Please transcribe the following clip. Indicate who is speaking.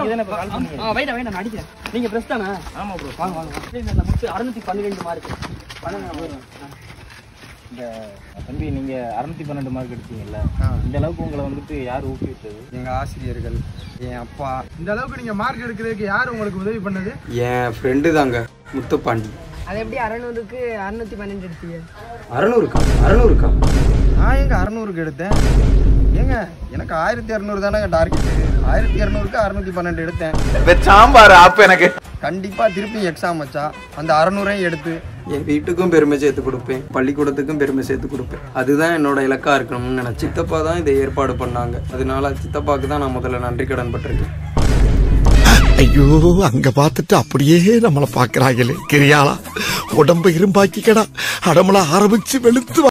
Speaker 1: நீங்க தானே இப்ப call பண்ணீங்க?
Speaker 2: ஆ வைடா வைடா நான் அடிக்கிறேன் நீங்க பிரஸ் தானே
Speaker 1: ஆமா ப்ரோ
Speaker 2: வாங்க வாங்க இல்ல, இல்ல, இந்த புக்கு அறுநூத்தி பன்னிரெண்டு மார்க் பண்ணுங்க நான் வருவேன். ஆ.
Speaker 1: இந்த தம்பி நீங்க அறுநூத்தி பன்னெண்டு மார்க் எடுத்தீங்கல்ல இந்த அளவுக்கு உங்களை வந்துட்டு யார் ஊக்குவித்தது
Speaker 3: எங்க ஆசிரியர்கள் என் அப்பா
Speaker 4: இந்த அளவுக்கு நீங்க மார்க் எடுக்கிறதுக்கு யார் உங்களுக்கு உதவி பண்ணது
Speaker 3: என் ஃப்ரெண்டு தாங்க முத்துப்பாண்டி
Speaker 5: அது எப்படி அறநூறுக்கு அறுநூத்தி பன்னெண்டு எடுத்தீங்க
Speaker 3: அறநூறுக்கா அறநூறுக்கா நான் எங்க அறநூறுக்கு எடுத்தேன் ஏங்க எனக்கு ஆயிரத்தி இரநூறு தானேங்க டார்கெட் ஆயிரத்தி இரநூறுக்கு அறுநூத்தி பன்னெண்டு எடுத்தேன்
Speaker 6: சாம்பார் அப்ப எனக்கு
Speaker 3: கண்டிப்பா திருப்பி எக்ஸாம் வச்சா அந்த அறநூறையும் எடுத்து என் வீட்டுக்கும் பெருமை சேர்த்து கொடுப்பேன் பள்ளிக்கூடத்துக்கும் பெருமை சேர்த்து கொடுப்பேன் அதுதான் என்னோட இலக்கா இருக்கணும்னு நினைச்சு சித்தப்பா தான் இதை ஏற்பாடு பண்ணாங்க அதனால சித்தப்பாக்கு தான் நான் முதல்ல நன்றி கடன் பட்டிருக்கேன்
Speaker 7: ஐயோ அங்க பார்த்துட்டு அப்படியே நம்மள பாக்குறாங்களே கிரியாளா உடம்ப இரும்பாக்கிக்கடா அடமல ஆரம்பிச்சு வெளுத்து